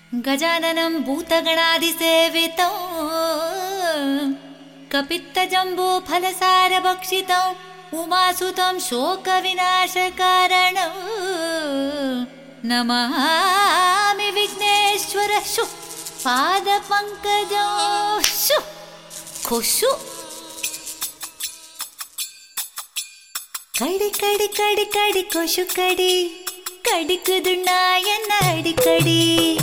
गजाननं भूतगणादिसेवितं कपित्तजम्बूफलसारभक्षितम् उमासुतं शोकविनाशकारणं नमामि विघ्नेश्वर शु पादपङ्कजो शु खुशु கடி கடி கடி கடி கொசு கடி கடிக்குதுண்ணா என்ன அடிக்கடி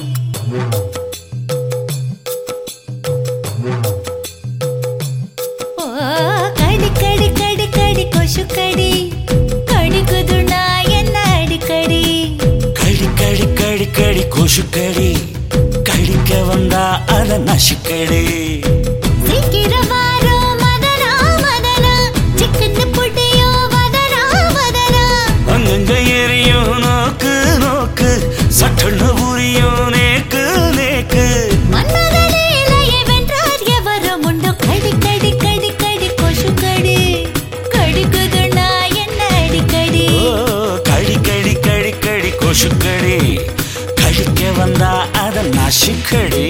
ஓ கடி கடி கடி கடி கொசு கடி கடிக்குதுண்ணா என்ன அடிக்கடி கடி கடி கடி கடி கொசுக்கடி கடிக்க வந்தா அத நசுக்கடி சீக்கிரம் வாரோ மதனா மதனா சிக்கன் புட்டியோ மதனா மதனா அங்கங்க எரியும் நோக்கு நோக்கு சட்டுன்னு உரியும் நேக்கு நேக்கு மன்மதலீலையை வென்றார் எவரும் உண்டோ கடி கடி கடி கடி கொசு கடி கடிக்குதுண்ணா என்ன அடிக்கடி ஓ கடி கடி கடி கடி கொசுக்கடி கடிக்க வந்தா அத நசுக்கடி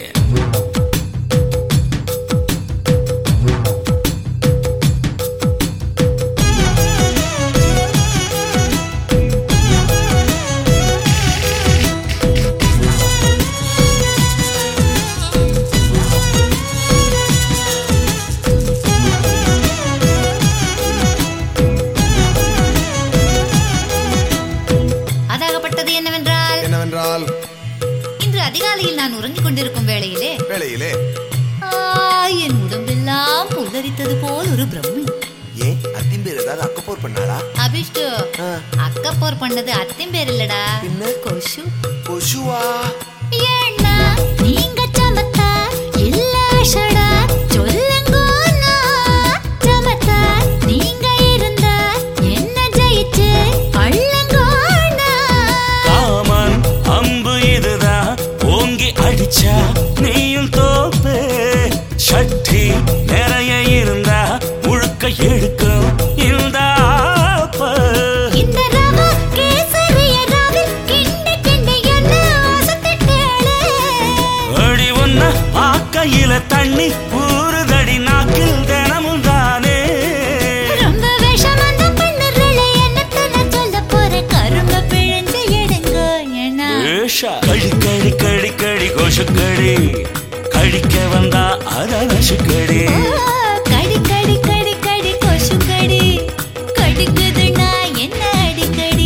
அதாகப்பட்டது என்னவென்றால் என்னவென்றால் இன்று அதிகாலையில் நான் உறங்கிக் கொண்டிருக்கும் வேளையிலே வேளையிலே ஆ, என் உடம்பெல்லாம் புல்லரித்தது போல் ஒரு பிரம்மை ஏன் அத்தின் பேர் ஏதாவது அக்கப்போர் பண்ணாரா அபிஷ்டு ஆ. அக்கப்போர் பண்ணது அத்தின் பேர் இல்லடா பின்ன? கொசு கொசுவா ஏன்னா நீங்க சமத்தார் இல்ல அஷடா சொல்லுங்கோனா சமத்தார் நீங்க இருந்தா என்ன ஜெயிச்சு அள்ளங்கோனா காமன் அம்பு இதுதான் ஓங்கி அடிச்சா நீயும் தோப்பு சட்டி நிறைய இருந்தா முழுக்க எடுக்கும் இந்த ஆப்பு. இந்த ரவ கேசரிய ராவில் கிண்டி கிண்டி என்ன அசத்திட்டேளே அடி ஒன்ன ஆக்கையில தண்ணி ஊறுதடி நாக்கில் தினமும் தானே ரொம்ப விஷம் அந்த பண்ணுறளே என்னத்த நான் சொல்ல போறேன் கரும்ப பிழிஞ்சு எடுங்க ஏன்னா ஏஷா. கடி கடி கடி கடி கொசுக்கடி கடிக்க வந்தா அத நசுக்கடி கடி கடி கடி கடி கொசு கடி கடிக்குதுன்னா என்ன அடிக்கடி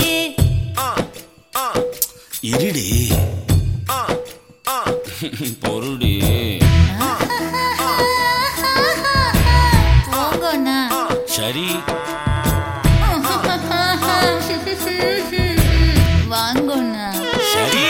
இருடி பொருடி போங்கண்ணா சரி வாங்கண்ணா சரி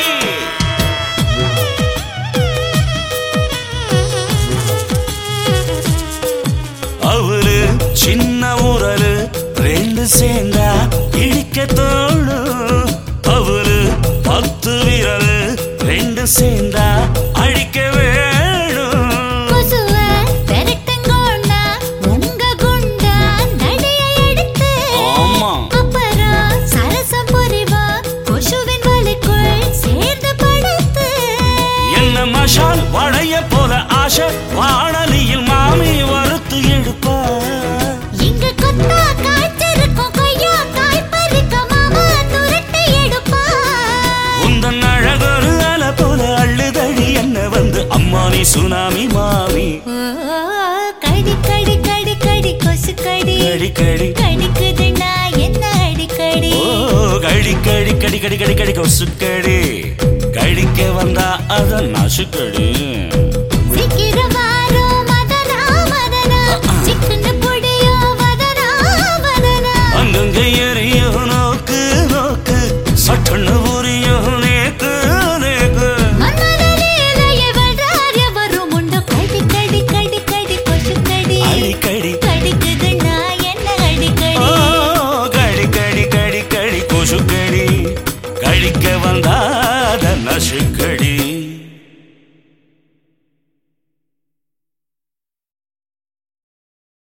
அவரு சின்ன உரலு ரெண்டு சேர்ந்தா இடிக்க தோணும் அவரு பத்து விரலு ரெண்டு சேர்ந்தா அடிக்க வேணும் கொசுவ பெரட்டுங்கோண்ணா உங்க குண்டா நடைய எடுத்து ஆமா அப்புறம் சரசம் புரிவா கொசுவின் வலைக்குள் சேர்ந்து படுத்து என்ன மஷால் வளைய போல ஆசை வானலியில் மாமி வறுத்து எடுப்பா இங்க கொத்தா காய்ச்சிருக்கும் கொய்யா காய் பறிக்க மாமா துரட்டி எடுப்பா உந்தன் அழகொரு அல போல அள்ளுதடி என்ன வந்து அம்மா நீ சுனாமி மாமி ஓ, கடி கடி கடி கடி கொசு கடி கடி கடி கடிக்குதுண்ணா என்ன அடிக்கடி ஓ கடி கடி கடி கடி கடி கடி கொசுக்கடி கடிக்க வந்தா அத நசுக்கடி சீக்கிரம் வா